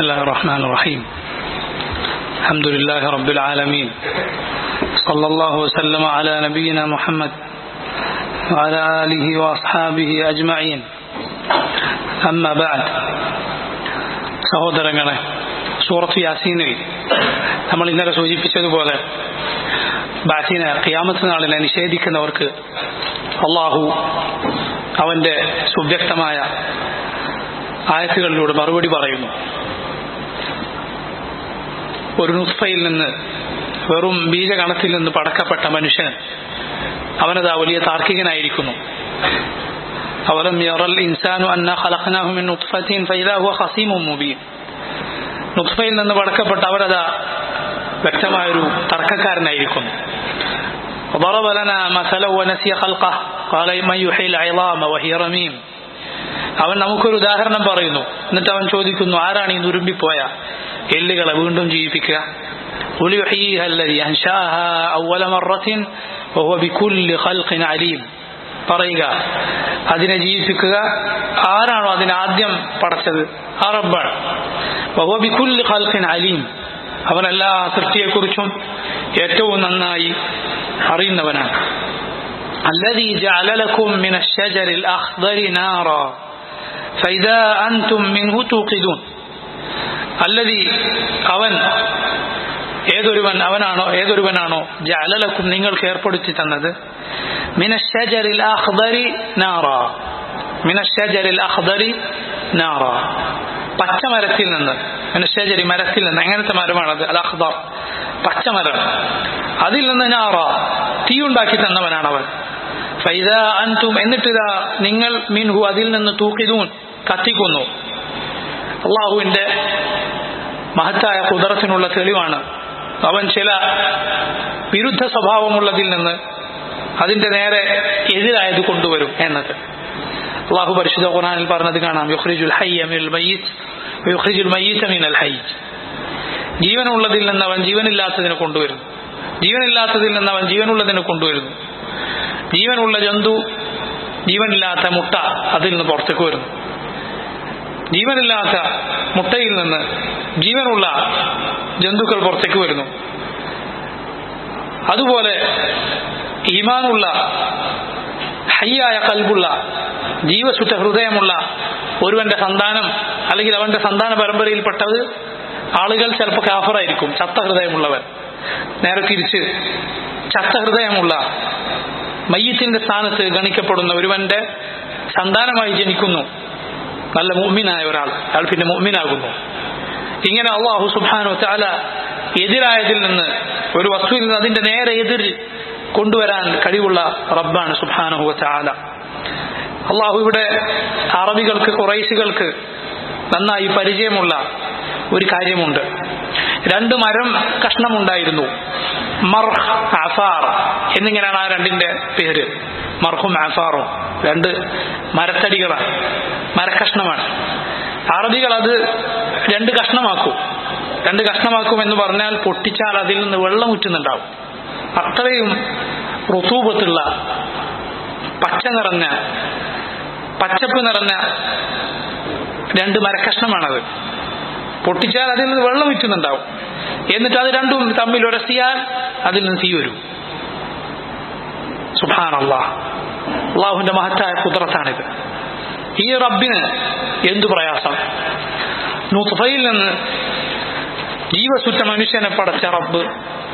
الله الرحمن الرحيم الحمد لله رب العالمين صلى الله وسلم على نبينا محمد وعلى آله وأصحابه أجمعين أما بعد സഹോദരങ്ങളെ സൂറത്ത് യാസീനിൽ നമ്മൾ ഇന്നലെ സൂചിപ്പിച്ചതുപോലെ ബാസിനെ ഖിയാമത്ത് നാളിനെ നിഷേധിക്കുന്നവർക്ക് അള്ളാഹു അവന്റെ സുവ്യക്തമായ ആയത്തുകളിലൂടെ മറുപടി പറയുന്നു ഒരു നുസ്ഫയിൽ നിന്ന് വെറും ബീജഗണത്തിൽ നിന്ന് പടക്കപ്പെട്ട മനുഷ്യൻ അവനതാ വലിയ താർക്കികനായിരിക്കുന്നു അവലം യറൽ ഇൻസാനു അന്ന ഖലഖനാഹു മിൻ നുത്ഫത്തിൻ ഫൈദാ ഹുവ ഖസീമുൻ മുബീൻ നുത്ഫയിൽ നിന്ന് പടക്കപ്പെട്ട അവരതാ വ്യക്തമായൊരു തർക്കക്കാരനായിരിക്കുന്നു وضرب لنا مثلا ونسي خلقه قال من يحيي العظام وهي رميم അവൻ നമുക്കൊരു ഉദാഹരണം പറയുന്നു എന്നിട്ട് അവൻ ചോദിക്കുന്നു ആരാണ് ഈ നുരുമ്പിപ്പോയ എല്ലുകളെ വീണ്ടും ജീവിപ്പിക്കുക പറയുക അതിനെ ജീവിപ്പിക്കുക ആരാണോ അതിനെ ആദ്യം പടച്ചത് ആ റബ്ബാണ് അലീം അവൻ എല്ലാ സൃഷ്ടിയെക്കുറിച്ചും ഏറ്റവും നന്നായി അറിയുന്നവനാണ് الذي جعل لكم من الشجر الأخضر نارا فإذا أنتم منه توقدون الذي അവൻ ഏതൊരുവൻ അവനാണോ ഏതൊരുവനാണോ ജാലലക്കും നിങ്ങൾക്ക് ഏർപ്പെടുത്തി തന്നത് മിനഷജറിൽ അഖ്ദരി നാറ മിനഷജറിൽ അഖ്ദരി നാറ പച്ചമരത്തിൽ നിന്ന് മിനഷജരി മരത്തിൽ നിന്ന് എങ്ങനത്തെ മരമാണത് അൽ അഖ്ദർ പച്ചമരം അതിൽ നിന്ന് നാറ തീ ഉണ്ടാക്കി തന്നവനാണ് അവൻ ഫൈദ അൻതും എന്നിട്ടിതാ നിങ്ങൾ മിൻഹു അതിൽ നിന്ന് തൂക്കിതൂൻ കത്തിക്കുന്നു അള്ളാഹുവിന്റെ മഹത്തായ കുതിരത്തിനുള്ള തെളിവാണ് അവൻ ചില വിരുദ്ധ സ്വഭാവമുള്ളതിൽ നിന്ന് അതിന്റെ നേരെ എതിരായത് കൊണ്ടുവരും എന്നത് അള്ളാഹു പരിശുദ്ധ ഖുർആനിൽ പറഞ്ഞത് കാണാം യുഖ്രിജുൽ ഹയ്യ മിനൽ മയ്യിത്ത് യുഖ്രിജുൽ മയ്യിത്ത മിനൽ ഹയ്യ് ജീവനുള്ളതിൽ നിന്ന് അവൻ ജീവനില്ലാത്തതിനെ കൊണ്ടുവരുന്നു ജീവനില്ലാത്തതിൽ നിന്ന് അവൻ ജീവനുള്ളതിനെ കൊണ്ടുവരുന്നു ജീവനുള്ള ജന്തു ജീവനില്ലാത്ത മുട്ട അതിൽ നിന്ന് പുറത്തേക്ക് വരുന്നു ജീവനില്ലാത്ത മുട്ടയിൽ നിന്ന് ജീവനുള്ള ജന്തുക്കൾ പുറത്തേക്ക് വരുന്നു അതുപോലെ ഈമാനുള്ള ഹയ്യായ കൽബുള്ള ജീവസുറ്റ ഹൃദയമുള്ള ഒരുവന്റെ സന്താനം അല്ലെങ്കിൽ അവന്റെ സന്താന പരമ്പരയിൽപ്പെട്ടത് ആളുകൾ ചിലപ്പോൾ കാഫറായിരിക്കും ചത്ത ഹൃദയമുള്ളവൻ നേരെ തിരിച്ച് ചത്ത ഹൃദയമുള്ള മയ്യത്തിന്റെ സ്ഥാനത്ത് ഗണിക്കപ്പെടുന്ന ഒരുവന്റെ സന്താനമായി ജനിക്കുന്നു നല്ല മുമ്മിനായ ഒരാൾ അയാൾ പിന്നെ മുമ്മിനാകുന്നു ഇങ്ങനെ അള്ളാഹു സുബാനോ ചാല എതിരായതിൽ നിന്ന് ഒരു വസ്തുവിൽ നിന്ന് അതിന്റെ നേരെ എതിർ കൊണ്ടുവരാൻ കഴിവുള്ള റബ്ബാണ് സുബാനഹു ചാല അള്ളാഹു ഇവിടെ അറബികൾക്ക് കുറൈശികൾക്ക് നന്നായി പരിചയമുള്ള ഒരു കാര്യമുണ്ട് രണ്ട് മരം കഷ്ണമുണ്ടായിരുന്നു മർഹ് അഫാർ എന്നിങ്ങനെയാണ് ആ രണ്ടിന്റെ പേര് മർഹും അഫാറും രണ്ട് മരത്തടികളാണ് മരക്കഷ്ണമാണ് അറബികൾ അത് രണ്ട് കഷ്ണമാക്കും രണ്ട് കഷ്ണമാക്കും എന്ന് പറഞ്ഞാൽ പൊട്ടിച്ചാൽ അതിൽ നിന്ന് വെള്ളം ഉറ്റുന്നുണ്ടാവും അത്രയും ഋതൂപത്തുള്ള പച്ച നിറഞ്ഞ പച്ചപ്പ് നിറഞ്ഞ രണ്ട് മരക്കഷ്ണമാണത് പൊട്ടിച്ചാൽ അതിൽ നിന്ന് വെള്ളം വിറ്റുന്നുണ്ടാവും എന്നിട്ട് അത് രണ്ടും തമ്മിൽ ഉരസിയാൽ അതിൽ നിന്ന് തീ വരും സുഭാൻ അള്ളാഹ് അള്ളാഹുവിന്റെ മഹത്തായ കുതിരത്താണിത് ഈ റബ്ബിന് എന്തു പ്രയാസം നുഫയിൽ നിന്ന് ജീവസുറ്റ മനുഷ്യനെ പടച്ച റബ്ബ്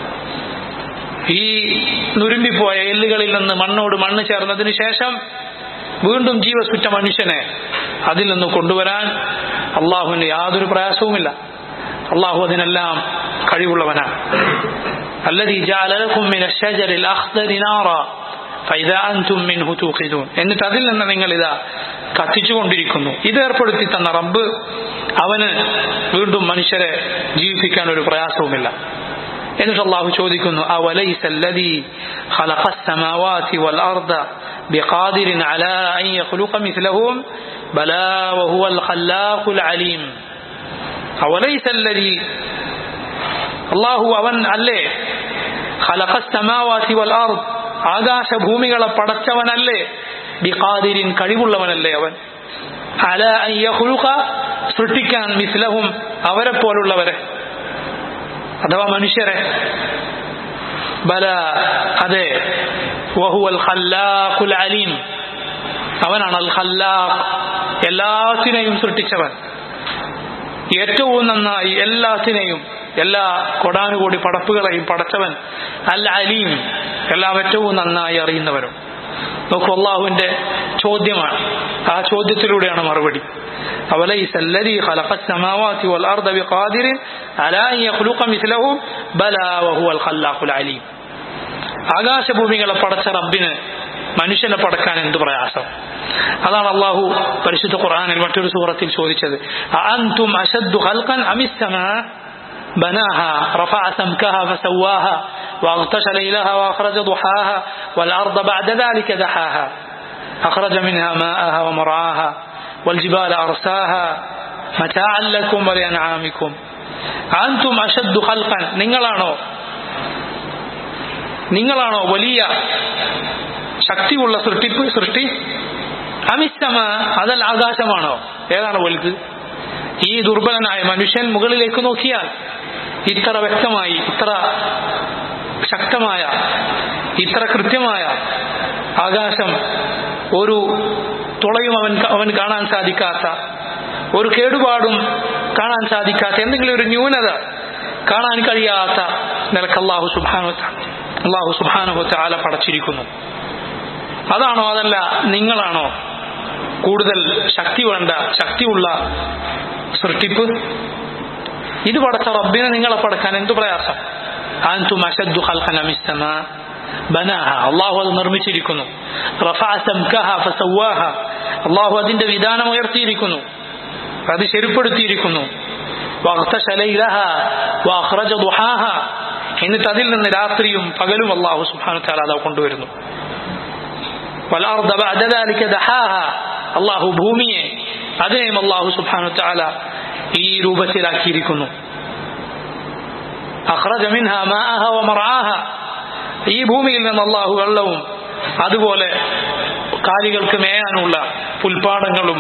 ഈ നുരുമ്പിപ്പോയ എല്ലുകളിൽ നിന്ന് മണ്ണോട് മണ്ണ് ചേർന്നതിന് ശേഷം വീണ്ടും ജീവസുറ്റ മനുഷ്യനെ അതിൽ നിന്ന് കൊണ്ടുവരാൻ അള്ളാഹുവിന് യാതൊരു പ്രയാസവുമില്ല അള്ളാഹു അതിനെല്ലാം കഴിവുള്ളവനാണ് الذي جعل لكم من الشجر الأخضر نارا فإذا أنتم منه توقدون എന്നിട്ട് അതിൽ നിന്ന് നിങ്ങൾ ഇതാ കത്തിച്ചുകൊണ്ടിരിക്കുന്നു ഇത് ഏർപ്പെടുത്തി തന്ന റബ്ബ് അവന് വീണ്ടും മനുഷ്യരെ ജീവിപ്പിക്കാൻ ഒരു പ്രയാസവുമില്ല എന്നിട്ട് അള്ളാഹു ചോദിക്കുന്നു അവലൈസ الذي خلق السماوات والأرض بقادر على أن يخلق مثلهم بلى وهو الخلاق العليم أوليس الذي الله അവൻ അല്ലേ خلق السماوات والأرض ആകാശഭൂമികളെ പടച്ചവനല്ലേ ബിഖാദിരിൻ കഴിവുള്ളവനല്ലേ അവൻ അല അയ്യഹുലുക സൃഷ്ടിക്കാൻ മിസ്ലഹും അവരെ പോലുള്ളവരെ അഥവാ മനുഷ്യരെ ബല അതെ വഹുവൽ ഖല്ലാഖുൽ അലീം അവനാണ് അൽ ഖല്ലാഖ് എല്ലാത്തിനെയും സൃഷ്ടിച്ചവൻ ഏറ്റവും നന്നായി എല്ലാത്തിനെയും എല്ലാ കൊടാനുകൂടി പടപ്പുകളെയും പടച്ചവൻ അൽ അലീം എല്ലാം ഏറ്റവും നന്നായി അറിയുന്നവരും നോക്കൂ അള്ളാഹുവിന്റെ ചോദ്യമാണ് ആ ചോദ്യത്തിലൂടെയാണ് മറുപടി أوليس الذي خلق السماوات والأرض بقادر على أن يخلق مثلهم بلى وهو الخلاق العليم ആകാശഭൂമികളെ പടച്ച റബ്ബിന് മനുഷ്യനെ പടക്കാൻ എന്ത് പ്രയാസം അതാണ് അള്ളാഹു പരിശുദ്ധ ഖുർആനിൽ മറ്റൊരു സൂറത്തിൽ ചോദിച്ചത് അഅൻതും അശദ്ദു ഖൽഖൻ അമിസ്സമാ بناها رفع سمكها فسواها وأغطش ليلها وأخرج ضحاها والأرض بعد ذلك دحاها أخرج منها ماءها ومرعاها والجبال أرساها متاعا لكم ولأنعامكم أنتم أشد خلقا നിങ്ങളാണോ നിങ്ങളാണോ വലിയ ശക്തിയുള്ള സൃഷ്ടിപ്പ് സൃഷ്ടി അമിസ്തമ അതല്ല ആകാശമാണോ ഏതാണ് വലുത് ഈ ദുർബലനായ മനുഷ്യൻ മുകളിലേക്ക് നോക്കിയാൽ ഇത്ര വ്യക്തമായി ഇത്ര ശക്തമായ ഇത്ര കൃത്യമായ ആകാശം ഒരു തുളയും അവൻ അവൻ കാണാൻ സാധിക്കാത്ത ഒരു കേടുപാടും കാണാൻ സാധിക്കാത്ത എന്തെങ്കിലും ഒരു ന്യൂനത കാണാൻ കഴിയാത്ത നിലക്ക് അള്ളാഹു സുബാനു അള്ളാഹു സുബാനുഭവത്തെ ആല പടച്ചിരിക്കുന്നു അതാണോ അതല്ല നിങ്ങളാണോ കൂടുതൽ ശക്തി വേണ്ട ശക്തിയുള്ള സൃഷ്ടിപ്പ് ഇത് പടച്ച റബ്ബിനെ നിങ്ങളെ പടക്കാൻ എന്തു പ്രയാസം അൻതും അശദ്ദു ഖൽഖന മിസ്സമ ബനാഹ അള്ളാഹു അത് നിർമ്മിച്ചിരിക്കുന്നു റഫഅ സംകഹ ഫസവാഹ അള്ളാഹു അതിന്റെ വിധാനം ഉയർത്തിയിരിക്കുന്നു അത് ശരിപ്പെടുത്തിയിരിക്കുന്നു വഖ്തശ ലൈലഹ വഅഖ്റജ ദുഹാഹ എന്നിട്ട് അതിൽ നിന്ന് രാത്രിയും പകലും അള്ളാഹു സുബ്ഹാനഹു തആല അത് കൊണ്ടുവരുന്നു വൽഅർദ ബഅദ ദാലിക ദഹാഹ അള്ളാഹു ഭൂമിയെ അതിനെയും അള്ളാഹു സുബ്ഹാനഹു തആല ഈ രൂപത്തിലാക്കിയിരിക്കുന്നു അഖ്റജ മിൻഹ മാഅഹ വമർആഹ ഈ ഭൂമിയിൽ നിന്ന് അള്ളാഹു വെള്ളവും അതുപോലെ കാലികൾക്ക് മേയാനുള്ള പുൽപ്പാടങ്ങളും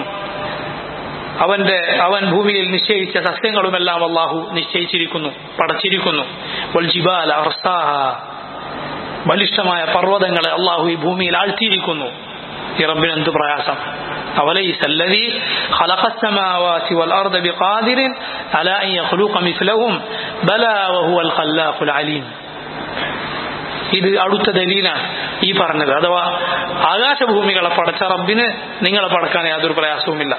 അവന്റെ അവൻ ഭൂമിയിൽ നിശ്ചയിച്ച സസ്യങ്ങളുമെല്ലാം അള്ളാഹു നിശ്ചയിച്ചിരിക്കുന്നു പടച്ചിരിക്കുന്നു വൽജിബാല അർസാഹ ബലിഷ്ഠമായ പർവ്വതങ്ങളെ അള്ളാഹു ഈ ഭൂമിയിൽ ആഴ്ത്തിയിരിക്കുന്നു ഈ റബ്ബിന് എന്ത് പ്രയാസം أوليس الذي خلق السماوات والأرض بقادر على أن يخلق مثلهم بلى وهو الخلاق العليم ഇത് അടുത്ത ദലീലാണ് ഈ പറഞ്ഞത് അഥവാ ആകാശഭൂമികളെ പടച്ച റബ്ബിന് നിങ്ങളെ പടക്കാൻ യാതൊരു പ്രയാസവുമില്ല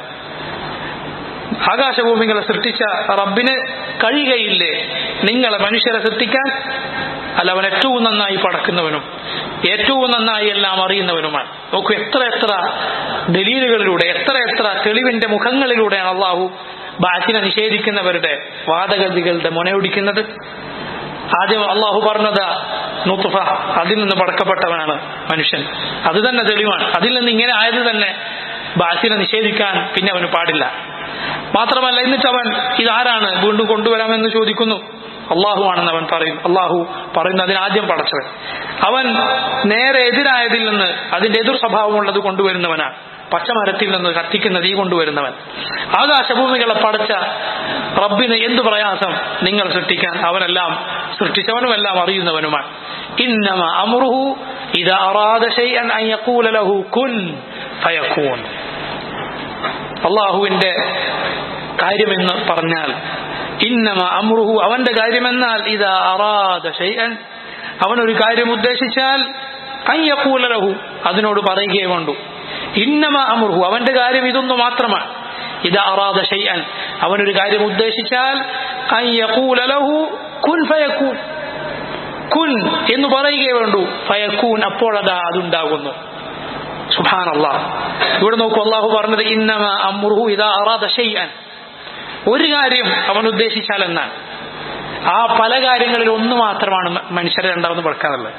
ആകാശഭൂമികളെ സൃഷ്ടിച്ച റബ്ബിന് കഴിയുകയില്ലേ നിങ്ങളെ മനുഷ്യരെ സൃഷ്ടിക്കാൻ അല്ല അവൻ ഏറ്റവും നന്നായി പടക്കുന്നവനും ഏറ്റവും നന്നായി എല്ലാം അറിയുന്നവനുമാണ് നോക്കൂ എത്ര എത്ര ദലീലുകളിലൂടെ എത്ര എത്ര തെളിവിന്റെ മുഖങ്ങളിലൂടെയാണ് അള്ളാഹു ബാറ്റിനെ നിഷേധിക്കുന്നവരുടെ വാദഗതികളുടെ മുനയൊടിക്കുന്നത് ആദ്യം അള്ളാഹു പറഞ്ഞത് നുത്തുഫ അതിൽ നിന്ന് പടക്കപ്പെട്ടവനാണ് മനുഷ്യൻ അത് തന്നെ തെളിവാണ് അതിൽ നിന്ന് ഇങ്ങനെ ആയത് തന്നെ ബാസിനെ നിഷേധിക്കാൻ പിന്നെ അവന് പാടില്ല മാത്രമല്ല എന്നിട്ട് അവൻ ഇതാരാണ് വീണ്ടും കൊണ്ടുവരാമെന്ന് ചോദിക്കുന്നു അള്ളാഹു ആണെന്ന് അവൻ പറയും അള്ളാഹു പറയുന്നു അതിനാദ്യം പടച്ചവൻ അവൻ നേരെ എതിരായതിൽ നിന്ന് അതിന്റെ എതിർ സ്വഭാവമുള്ളത് കൊണ്ടുവരുന്നവനാണ് പച്ചമരത്തിൽ നിന്ന് കത്തിക്കുന്ന തീ കൊണ്ടുവരുന്നവൻ ആകാശഭൂമികളെ പടച്ച റബ്ബിന് എന്തു പ്രയാസം നിങ്ങൾ സൃഷ്ടിക്കാൻ അവനെല്ലാം സൃഷ്ടിച്ചവനും എല്ലാം അറിയുന്നവനുമാണ് ഇന്നമ അമൃഹു ഇത് അറാദ ഷൈഅൻ അൻ യഖൂല ലഹു കുൻ ഫയകൂൻ അള്ളാഹുവിന്റെ കാര്യമെന്ന് പറഞ്ഞാൽ ഇന്നമ അമ്രുഹു അവന്റെ കാര്യമെന്നാൽ ഇത് അറാദ ഷൈഅൻ അവനൊരു കാര്യം ഉദ്ദേശിച്ചാൽ അയ്യക്കൂലലഹു അതിനോട് പറയുകയേ വേണ്ടു ഇന്നമ അമ്രുഹു അവന്റെ കാര്യം ഇതൊന്നു മാത്രമാണ് ഇത് അറാദ ഷൈഅൻ അവനൊരു കാര്യം ഉദ്ദേശിച്ചാൽ അയ്യക്കൂലലഹു കുൻ ഫയക്കൂൻ കുൻ എന്ന് പറയുകയേ വേണ്ടു ഫയക്കൂൻ അപ്പോഴതാ അതുണ്ടാകുന്നു സുബാനല്ലാ ഇവിടെ നോക്കൂ അള്ളാഹു പറഞ്ഞത് ഇന്നമ അമ്രുഹു ഇതാ അറാദ ഷൈഅൻ ഒരു കാര്യം അവൻ ഉദ്ദേശിച്ചാൽ എന്നാണ് ആ പല കാര്യങ്ങളിൽ ഒന്ന് മാത്രമാണ് മനുഷ്യരെ രണ്ടാമത് പെടുക്കാറുള്ളത്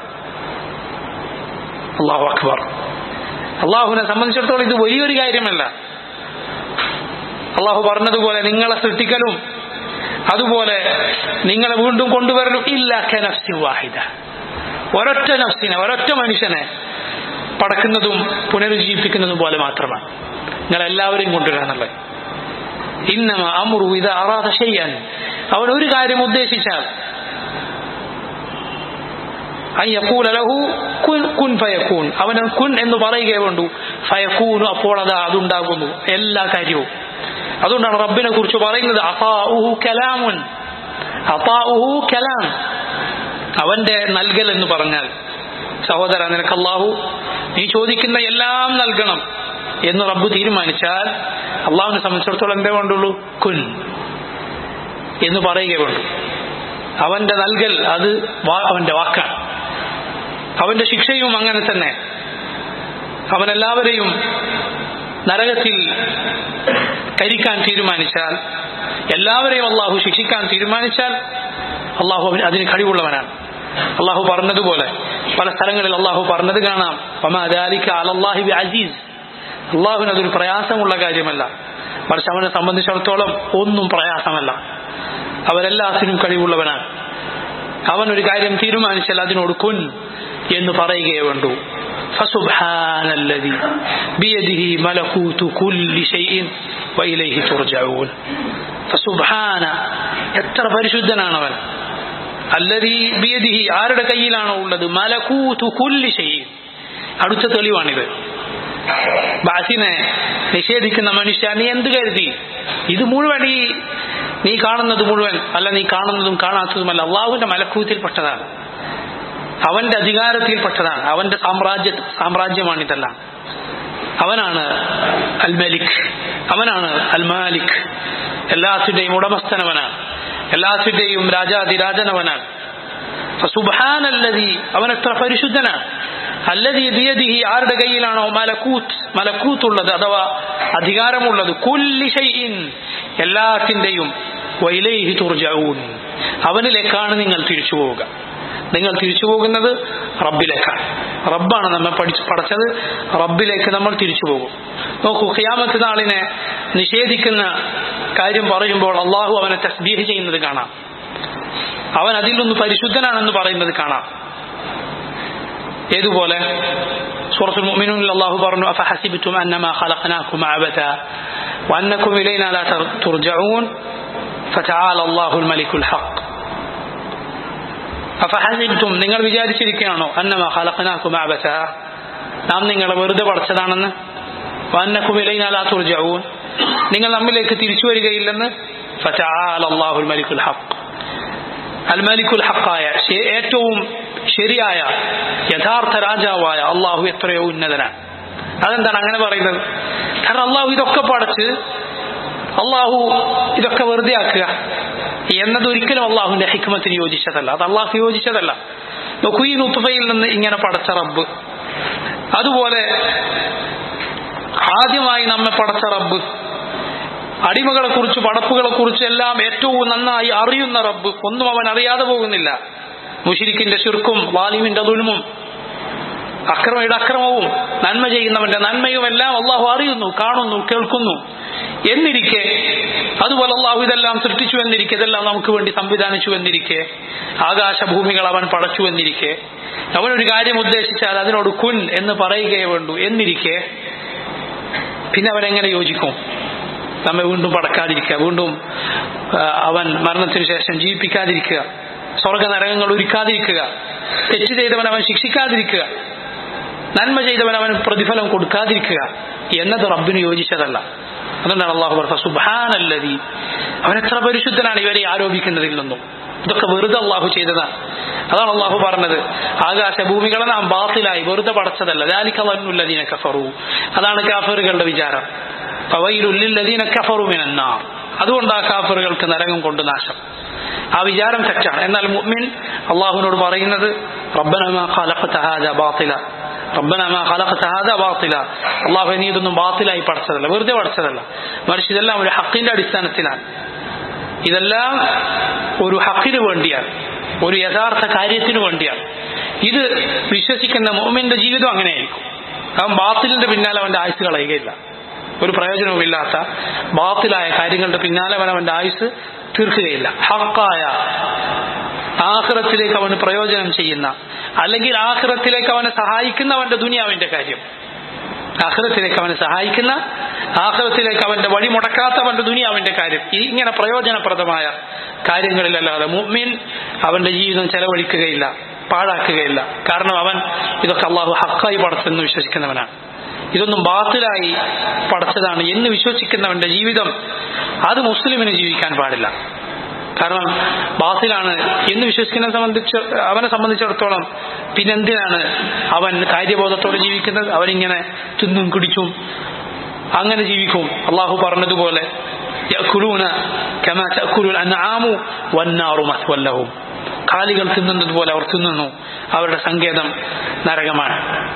അള്ളാഹു അക്ബർ അള്ളാഹുവിനെ സംബന്ധിച്ചിടത്തോളം ഇത് വലിയൊരു കാര്യമല്ല അള്ളാഹു പറഞ്ഞതുപോലെ നിങ്ങളെ സൃഷ്ടിക്കലും അതുപോലെ നിങ്ങളെ വീണ്ടും കൊണ്ടുവരലും ഇല്ല നഫ്സി വാഹിദ ഒരൊറ്റ നഫ്സിനെ ഒരൊറ്റ മനുഷ്യനെ പടക്കുന്നതും പുനരുജ്ജീവിപ്പിക്കുന്നതും പോലെ മാത്രമാണ് നിങ്ങൾ എല്ലാവരെയും കൊണ്ടുവരാന്നുള്ളത് ഇന്നമ അമ്രു ഇത് അറാത ചെയ്യാൻ അവൻ ഒരു കാര്യം ഉദ്ദേശിച്ചാൽ അയ്യക്കൂല ലഹു കുൻ കുൻ ഫയക്കൂൻ അവന് കുൻ എന്ന് പറയുകയേ വേണ്ടു ഫയക്കൂനു അപ്പോൾ അത് അതുണ്ടാകുന്നു എല്ലാ കാര്യവും അതുകൊണ്ടാണ് റബ്ബിനെ കുറിച്ച് പറയുന്നത് അഫാഉഹു കലാമുൻ അഫാഉഹു കലാം അവന്റെ നൽകൽ എന്ന് പറഞ്ഞാൽ സഹോദര നിനക്ക് അള്ളാഹു നീ ചോദിക്കുന്ന എല്ലാം നൽകണം എന്ന് റബ്ബ് തീരുമാനിച്ചാൽ അള്ളാഹുവിനെ സംബന്ധിച്ചിടത്തോളം എന്തേ വേണ്ടുള്ളൂ കുൻ എന്ന് പറയുകയേ വേണ്ടു അവന്റെ നൽകൽ അത് വാ- അവന്റെ വാക്കാണ് അവന്റെ ശിക്ഷയും അങ്ങനെ തന്നെ അവൻ എല്ലാവരെയും നരകത്തിൽ കരിക്കാൻ തീരുമാനിച്ചാൽ എല്ലാവരെയും അള്ളാഹു ശിക്ഷിക്കാൻ തീരുമാനിച്ചാൽ അള്ളാഹു അവന് അതിന് കഴിവുള്ളവനാണ് അള്ളാഹു പറഞ്ഞതുപോലെ പല സ്ഥലങ്ങളിൽ അള്ളാഹു പറഞ്ഞത് കാണാം വമാ ദാലിക അലല്ലാഹി ബിഅസീസ് അള്ളാഹുവിന് അതൊരു പ്രയാസമുള്ള കാര്യമല്ല മറിച്ച് അവനെ സംബന്ധിച്ചിടത്തോളം ഒന്നും പ്രയാസമല്ല അവരെല്ലാത്തിനും കഴിവുള്ളവനാണ് അവൻ ഒരു കാര്യം തീരുമാനിച്ചാൽ അതിനോട് കുൻ എന്ന് പറയുകയേ വേണ്ടു فسبحان الذي بيده ملكوت كل شيء وإليه ترجعون فسبحان എത്ര പരിശുദ്ധനാണവൻ അല്ലതി ബിയദിഹി ആരുടെ കയ്യിലാണോ ഉള്ളത് മലക്കൂത്തു കുല്ലി ഷൈഇൻ അടുത്ത തെളിവാണിത് ബാസിനെ നിഷേധിക്കുന്ന മനുഷ്യ നീ എന്ത് കരുതി ഇത് മുഴുവൻ ഈ നീ കാണുന്നത് മുഴുവൻ അല്ല നീ കാണുന്നതും കാണാത്തതുമല്ല അള്ളാഹുവിന്റെ മലക്കൂത്തിൽപ്പെട്ടതാണ് അവന്റെ അധികാരത്തിൽപ്പെട്ടതാണ് അവന്റെ സാമ്രാജ്യ സാമ്രാജ്യമാണിതെല്ലാം അവനാണ് അൽ മലിക് അവനാണ് അൽ മാലിക് എല്ലാത്തിന്റെയും ഉടമസ്ഥനവനാണ് എല്ലാത്തിന്റെയും രാജാതിരാജനവനാണ് സുബാനല്ലതി അവൻ എത്ര പരിശുദ്ധനാണ് അല്ലതി ബിയദിഹി ആരുടെ കയ്യിലാണോ മലക്കൂത്ത് മലക്കൂത്തുള്ളത് അഥവാ അധികാരമുള്ളത് കുല്ലി ഷൈഇൻ എല്ലാത്തിന്റെയും വൈലൈഹി തുർജഊൻ അവനിലേക്കാണ് നിങ്ങൾ തിരിച്ചു പോവുക നിങ്ങൾ തിരിച്ചു പോകുന്നത് റബ്ബിലേക്കാണ് റബ്ബാണ് നമ്മെ പഠിച്ച് പഠിച്ചത് റബ്ബിലേക്ക് നമ്മൾ തിരിച്ചു പോകും നോക്കൂ ഖിയാമത്ത് നാളിനെ നിഷേധിക്കുന്ന കാര്യം പറയുമ്പോൾ അള്ളാഹു അവനെ തസ്ബീഹ് ചെയ്യുന്നത് കാണാം അവൻ അതിൽ നിന്ന് പരിശുദ്ധനാണെന്ന് പറയുന്നത് കാണാം ഏതുപോലെ സൂറത്തുൽ മുഅ്മിനൂനിൽ അല്ലാഹു പറഞ്ഞു അഫഹസിബ്തും അന്നമാ ഖലഖനാകും അബത വഅന്നകും ഇലൈനാ ലാ തുർജഊൻ ഫതആല അല്ലാഹുൽ മലിക്കുൽ ഹഖ് അഫഹസിബ്തും നിങ്ങൾ വിചാരിച്ചിരിക്കുകയാണോ അന്നമാ ഖലഖനാകും അബത നാം നിങ്ങളെ വെറുതെ പഠിച്ചതാണെന്ന് വഅന്നകും ഇലൈനാ ലാ തുർജഊൻ നിങ്ങൾ നമ്മിലേക്ക് തിരിച്ചു വരികയില്ലെന്ന് ഫതആല അല്ലാഹുൽ മലിക്കുൽ ഹഖ് അൽ മലിക്കുൽ ഹക്കായ ഏറ്റവും ശരിയായ യഥാർത്ഥ രാജാവായ അള്ളാഹു എത്രയോ ഉന്നതനാണ് അതെന്താണ് അങ്ങനെ പറയുന്നത് കാരണം അള്ളാഹു ഇതൊക്കെ പടച്ച് അള്ളാഹു ഇതൊക്കെ വെറുതെ ആക്കുക എന്നത് ഒരിക്കലും അള്ളാഹുവിന്റെ ഹിക്മത്തിന് യോജിച്ചതല്ല അത് അള്ളാഹു യോജിച്ചതല്ല നോക്കൂ ഈ നുത്തുഫയിൽ നിന്ന് ഇങ്ങനെ പടച്ച റബ്ബ് അതുപോലെ ആദ്യമായി നമ്മെ പടച്ച റബ്ബ് അടിമകളെ കുറിച്ച് പടപ്പുകളെ കുറിച്ച് എല്ലാം ഏറ്റവും നന്നായി അറിയുന്ന റബ്ബ് ഒന്നും അവൻ അറിയാതെ പോകുന്നില്ല മുഷിരിക്കിന്റെ ശുർക്കും വാലിമിന്റെ ദുൽമും അക്രമയുടെ അക്രമവും നന്മ ചെയ്യുന്നവന്റെ നന്മയും എല്ലാം അള്ളാഹു അറിയുന്നു കാണുന്നു കേൾക്കുന്നു എന്നിരിക്കെ അതുപോലെ അള്ളാഹു ഇതെല്ലാം സൃഷ്ടിച്ചു എന്നിരിക്കെ ഇതെല്ലാം നമുക്ക് വേണ്ടി സംവിധാനിച്ചു എന്നിരിക്കെ ആകാശഭൂമികൾ അവൻ പടച്ചു എന്നിരിക്കെ അവനൊരു കാര്യം ഉദ്ദേശിച്ചാൽ അതിനോട് കുൻ എന്ന് പറയുകയേ വേണ്ടു എന്നിരിക്കെ പിന്നെ അവൻ എങ്ങനെ യോജിക്കും നമ്മെ വീണ്ടും പടക്കാതിരിക്കുക വീണ്ടും അവൻ മരണത്തിന് ശേഷം ജീവിപ്പിക്കാതിരിക്കുക സ്വർഗ നരകങ്ങൾ ഒരുക്കാതിരിക്കുക തെറ്റ് ചെയ്തവൻ അവൻ ശിക്ഷിക്കാതിരിക്കുക നന്മ ചെയ്തവൻ അവൻ പ്രതിഫലം കൊടുക്കാതിരിക്കുക എന്നത് റബ്ബിന് യോജിച്ചതല്ല അതുകൊണ്ടാണ് അള്ളാഹു പറഞ്ഞ സുബാനല്ലതി അവൻ എത്ര പരിശുദ്ധനാണ് ഇവരെ ആരോപിക്കുന്നതിൽ നിന്നും ഇതൊക്കെ വെറുതെ അള്ളാഹു ചെയ്തതാണ് അതാണ് അള്ളാഹു പറഞ്ഞത് ആകാശ ഭൂമികളെ നാം ബാത്തിലായി വെറുതെ പടച്ചതല്ല ദാലിക്കവന്നുല്ലതീന കഫറു അതാണ് കാഫറുകളുടെ വിചാരം ഫവൈലുല്ലതീന കഫറു മിനന്നാർ അതുകൊണ്ട് ആ കാഫറുകൾക്ക് നരകം കൊണ്ട് നാശം ആ വിചാരം തെറ്റാണ് എന്നാൽ മുഅ്മിൻ അള്ളാഹുവിനോട് പറയുന്നത് റബ്ബന മാ ഖലഖത ഹാദാ ബാത്തില റബ്ബന മാ ഖലഖത ഹാദാ ബാത്തില അള്ളാഹു നീ ഇതൊന്നും ബാത്തിലായി പഠിച്ചതല്ല വെറുതെ പഠിച്ചതല്ല മറിച്ച് ഇതെല്ലാം ഒരു ഹക്കിന്റെ അടിസ്ഥാനത്തിലാണ് ഇതെല്ലാം ഒരു ഹക്കിന് വേണ്ടിയാണ് ഒരു യഥാർത്ഥ കാര്യത്തിന് വേണ്ടിയാണ് ഇത് വിശ്വസിക്കുന്ന മോമിന്റെ ജീവിതം അങ്ങനെയായിരിക്കും അവൻ ബാത്തിലിന്റെ പിന്നാലെ അവന്റെ ആയുസ് കളയുകയില്ല ഒരു പ്രയോജനവുമില്ലാത്ത ബാത്തിലായ കാര്യങ്ങളുടെ പിന്നാലെ അവൻ അവന്റെ ആയുസ് തീർക്കുകയില്ല ഹക്കായ ആഹ്റത്തിലേക്ക് അവന് പ്രയോജനം ചെയ്യുന്ന അല്ലെങ്കിൽ ആഹ്റത്തിലേക്ക് അവനെ സഹായിക്കുന്ന അവന്റെ ദുനിയാവിന്റെ കാര്യം ആഹ്റത്തിലേക്ക് അവനെ സഹായിക്കുന്ന ആഹ്ലത്തിലേക്ക് അവന്റെ വഴി മുടക്കാത്തവന്റെ ദുനിയാവിന്റെ കാര്യം ഈ ഇങ്ങനെ പ്രയോജനപ്രദമായ കാര്യങ്ങളിലല്ലാതെ മുഅ്മിൻ അവന്റെ ജീവിതം ചെലവഴിക്കുകയില്ല പാഴാക്കുകയില്ല കാരണം അവൻ ഇതൊക്കെ അള്ളാഹു ഹക്കായി പടച്ചെന്ന് വിശ്വസിക്കുന്നവനാണ് ഇതൊന്നും ബാത്തിലായി പടച്ചതാണ് എന്ന് വിശ്വസിക്കുന്നവന്റെ ജീവിതം അത് മുസ്ലിമിന് ജീവിക്കാൻ പാടില്ല കാരണം ബാത്തിലാണ് എന്ന് വിശ്വസിക്കുന്ന സംബന്ധിച്ച് അവനെ സംബന്ധിച്ചിടത്തോളം പിന്നെന്തിനാണ് അവൻ കാര്യബോധത്തോടെ ജീവിക്കുന്നത് അവനിങ്ങനെ തിന്നും കുടിച്ചും അങ്ങനെ ജീവിക്കും അള്ളാഹു പറഞ്ഞതുപോലെ يأكلون كما تأكل الأنعام والنار مثوى لهم കാലികൾ തിന്നുന്നത് പോലെ അവർ തിന്നുന്നു അവരുടെ സങ്കേതം നരകമാണ്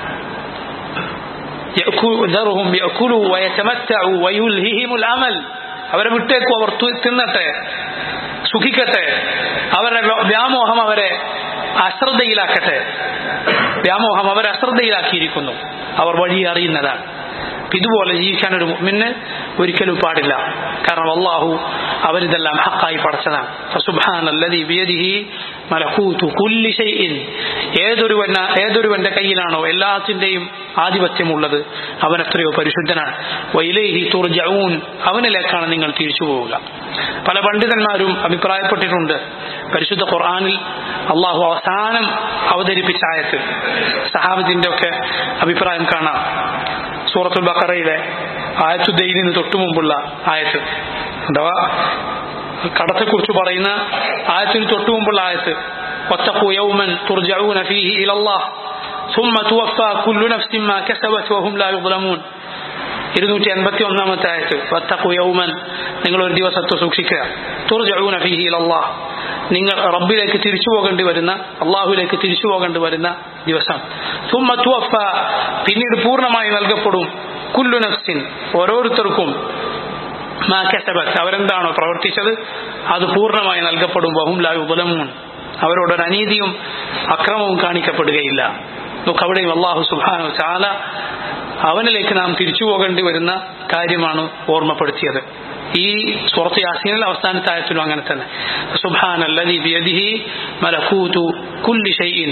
ذرهم يأكلوا ويتمتعوا ويلههم الأمل അവരെ വിട്ടേക്കും അവർ തിന്നട്ടെ സുഖിക്കട്ടെ അവരുടെ വ്യാമോഹം അവരെ അശ്രദ്ധയിലാക്കട്ടെ വ്യാമോഹം അവരെ അശ്രദ്ധയിലാക്കിയിരിക്കുന്നു അവർ വഴി അറിയുന്നതാണ് ഇതുപോലെ ജീവിക്കാൻ ഒരു മുഅ്മിന് ഒരിക്കലും പാടില്ല കാരണം അള്ളാഹു അവരിതെല്ലാം ഹക്കായി പടച്ചതാണ് ഫസുബ്ഹാനല്ലദീ ബിയദിഹി മലകൂതു കുല്ലി ഷൈഇൻ ഏതൊരുവന ഏതൊരുവന്റെ കയ്യിലാണോ എല്ലാത്തിന്റെയും ആധിപത്യമുള്ളത് അവൻ എത്രയോ പരിശുദ്ധനാണ് വൈലേഹി തുർജഊൻ അവനിലേക്കാണ് നിങ്ങൾ തിരിച്ചു പോവുക പല പണ്ഡിതന്മാരും അഭിപ്രായപ്പെട്ടിട്ടുണ്ട് പരിശുദ്ധ ഖുർആനിൽ അള്ളാഹു അവസാനം അവതരിപ്പിച്ച ആയത്ത് സഹാബത്തിന്റെ ഒക്കെ അഭിപ്രായം കാണാം സൂറത്തുൽ ബക്കറയിലെ ആയത്തു ദൈനിന് തൊട്ടു മുമ്പുള്ള ആയത്ത് അഥവാ കടത്തെക്കുറിച്ച് പറയുന്ന ആയത്തിന് തൊട്ടു മുമ്പുള്ള ആയത്ത് واتقوا يوما ترجعون فيه إلى الله ثم توفى كل نفس ما كسبت وهم لا يظلمون ഇരുന്നൂറ്റി എൺപത്തി ഒന്നാമത്തെ ആയത്ത് വത്തഖു യൗമൻ നിങ്ങൾ ഒരു ദിവസത്തെ സൂക്ഷിക്കുക തുർജഊന ഫീഹി ഇലല്ലാഹ് നിങ്ങൾ റബ്ബിലേക്ക് തിരിച്ചു പോകേണ്ടി വരുന്ന അള്ളാഹുവിലേക്ക് തിരിച്ചു പോകേണ്ടി വരുന്ന ദിവസം സുമ്മ തുവഫ പിന്നീട് പൂർണ്ണമായി നൽകപ്പെടും കുല്ലു നഫ്സിൻ ഓരോരുത്തർക്കും മാ കസബത്ത് അവരെന്താണോ പ്രവർത്തിച്ചത് അത് പൂർണ്ണമായി നൽകപ്പെടും വഹും ലാ യുദലമൂൻ അവരോടൊരു അനീതിയും അക്രമവും കാണിക്കപ്പെടുകയില്ല നമുക്ക് അവിടെയും അള്ളാഹു സുബാനു ചാല അവനിലേക്ക് നാം തിരിച്ചു പോകേണ്ടി വരുന്ന കാര്യമാണ് ഓർമ്മപ്പെടുത്തിയത് ഈ സുഹൃത്ത് യാസീനിൽ അവസാനത്തെ ആയത്തിലും അങ്ങനെ തന്നെ സുബാൻ അല്ലദി ബിയദിഹി മലക്കൂതു കുല്ലി ഷൈഇൻ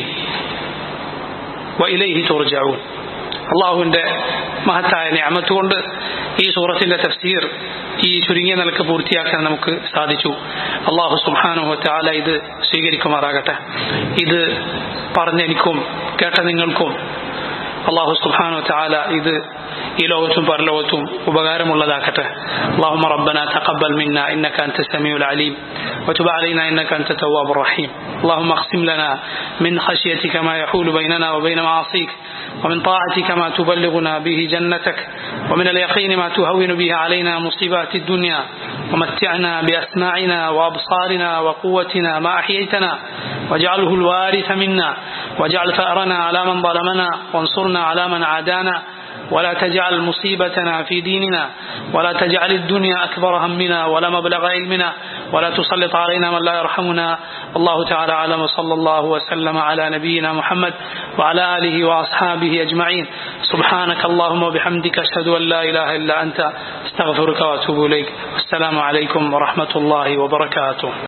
വഇലൈഹി തുർജഊൻ അള്ളാഹുവിന്റെ മഹത്തായ ഞാമത്ത് കൊണ്ട് ഈ സൂറത്തിന്റെ തഫ്സീർ ഈ ചുരുങ്ങിയ നിലക്ക് പൂർത്തിയാക്കാൻ നമുക്ക് സാധിച്ചു അള്ളാഹു സുബാനുഹു താല ഇത് സ്വീകരിക്കുമാറാകട്ടെ ഇത് പറഞ്ഞെനിക്കും കേട്ട നിങ്ങൾക്കും അള്ളാഹു സുബാനു താല ഇത് ഈ ലോകത്തും പരലോകത്തും ഉപകാരമുള്ളതാക്കട്ടെ اللهم ربنا تقبل منا إنك أنت السميع العليم وتب علينا إنك أنت التواب الرحيم اللهم اقسم لنا من خشيتك ما يحول بيننا وبين معاصيك ومن طاعتك ما تبلغنا به جنتك ومن اليقين ما تهون به علينا مصيبات الدنيا ومتعنا بأسماعنا وأبصارنا وقوتنا ما أحييتنا واجعله الوارث منا واجعل ثأرنا على من ظلمنا وانصرنا على من عادانا ولا تجعل مصيبتنا في ديننا ولا تجعل الدنيا أكبر همنا ولا مبلغ علمنا ولا تسلط علينا من لا يرحمنا الله تعالى أعلم وصلى الله وسلم على نبينا محمد وعلى آله وأصحابه أجمعين سبحانك اللهم وبحمدك أشهد أن لا إله إلا أنت استغفرك وأتوب إليك السلام عليكم ورحمة الله وبركاته